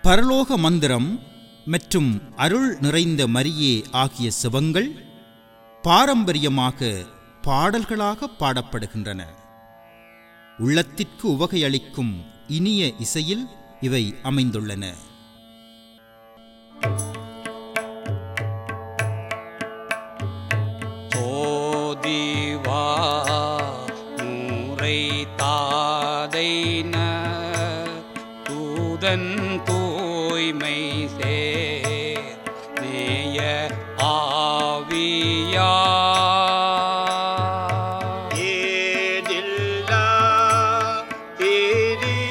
பரலோக மந்திரம் மற்றும் அருள் நிறைந்த மரியே ஆகிய சிவங்கள் பாரம்பரியமாக பாடல்களாக பாடப்படுகின்றன உள்ளத்திற்கு உவகையளிக்கும் இனிய இசையில் இவை அமைந்துள்ளன சோதிவா நூரை தாதைன தூதன் தூய்மை சேர் நேய ஆவியா ஏதில்லா திரியேகனா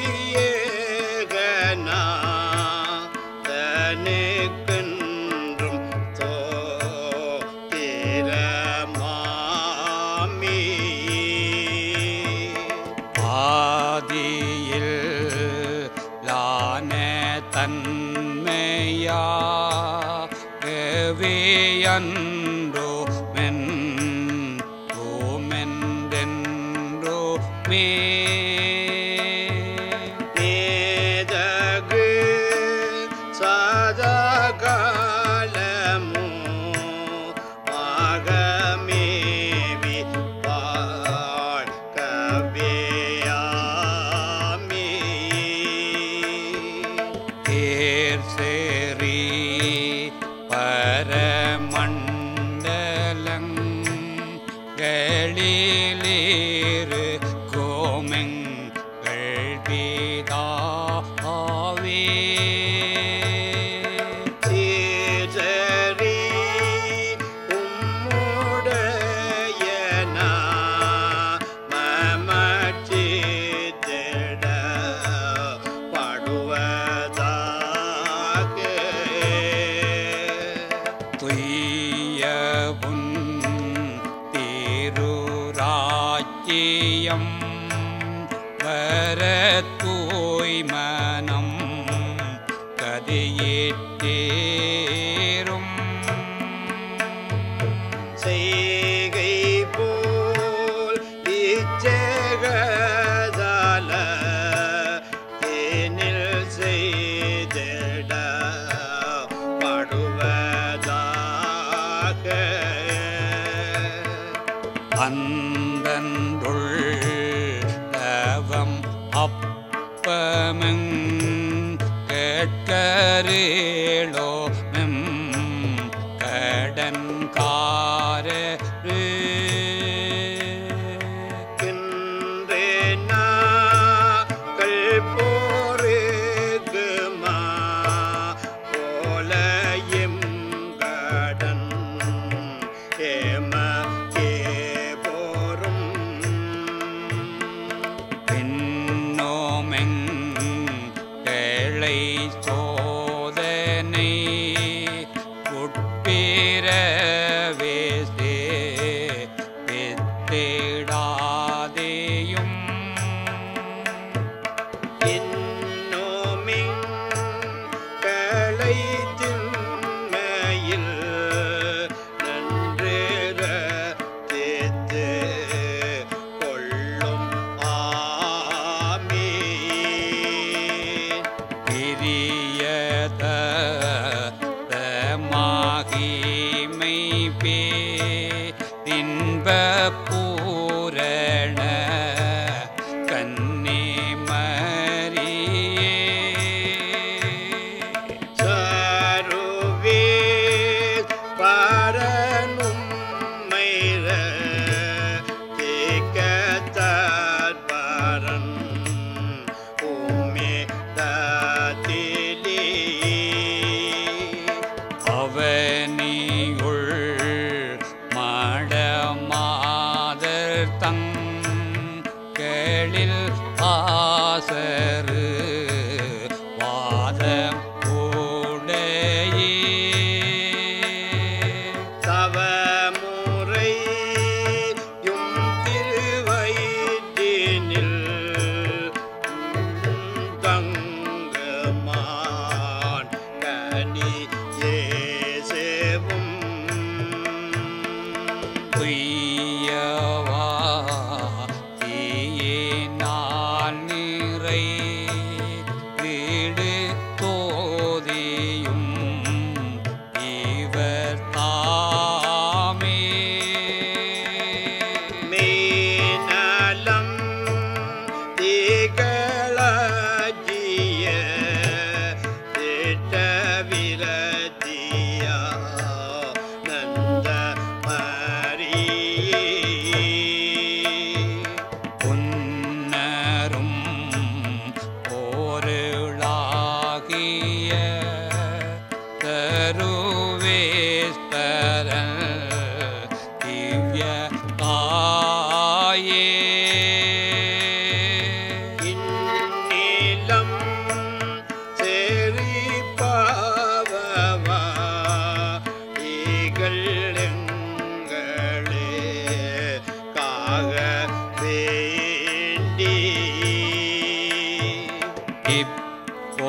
தனக்கென்றும் தோத்திரமாமி ஆதியில் லான தன்மையா அன்றோ மென் ஓமென்றென்றோ மே நேதகு சதகாலமு ஆகமேவி வாழ்கவேயாமி தேர் சேரி பரமண்டலங் களிலேறு கோமெங்கள் பீதாவே சீர்சரி உம்முடையனா மமச்சித்திட படுவதாக துய்யவுன் திருராஜ்யம் வர தூய்மனம் கதையேற்றேரும் செய்கை போல் இச்சகதால தேனில் செய்திட படுவதாக அந்தன்றுள் தவம் அப்பமெங் கேட்கரேளோ மெம் கடன்காரரு கின்றேனா கல்போருகுமா போலயும் கடன் ஏம போரும் பின்னோமெங் கேளை சோதனை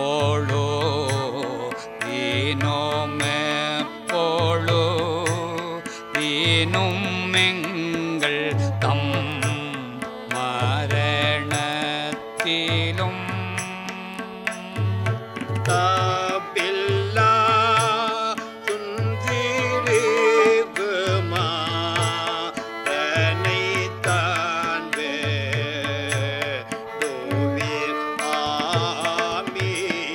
போழோ ஈனோமே போழோ ஈனும் எங்கள் தம் மரணத்திலும் தாபில்லா துன்றிருகுமா தன்னைத்தான் வேண்டுவீர் ஆமீன்.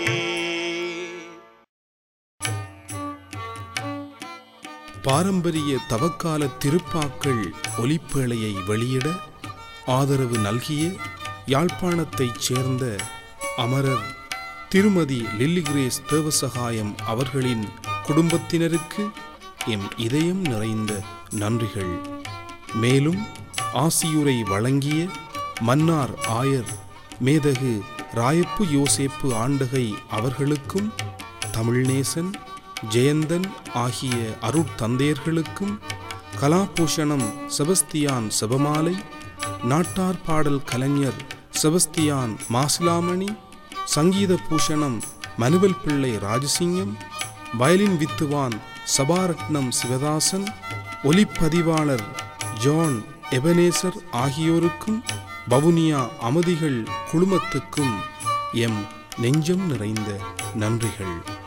பாரம்பரிய தவக்கால திருப்பாக்கள் ஒலிப்பேழையை வெளியிட ஆதரவு நல்கிய யாழ்ப்பாணத்தைச் சேர்ந்த அமரர் திருமதி லில்லி கிரேஸ் தேவசகாயம் அவர்களின் குடும்பத்தினருக்கு எம் இதயம் நிறைந்த நன்றிகள் மேலும் ஆசியுரை வழங்கிய மன்னார் ஆயர் மேதகு ராயப்பு யோசேப்பு ஆண்டகை அவர்களுக்கும் தமிழ்நேசன் ஜெயந்தன் ஆகிய அருட்தந்தையர்களுக்கும் கலாபூஷணம் செபஸ்தியான் செபமாலை நாட்டார் பாடல் கலைஞர் செபஸ்தியான் மாசிலாமணி சங்கீத பூஷணம் மனுவல் பிள்ளை ராஜசிங்கம் வயலின் வித்துவான் சபாரட்னம் சிவதாசன் ஒலிப்பதிவாளர் ஜான் எபனேசர் ஆகியோருக்கும் வவுனியா அமதிகள் குழுமத்துக்கும் எம் நெஞ்சம் நிறைந்த நன்றிகள்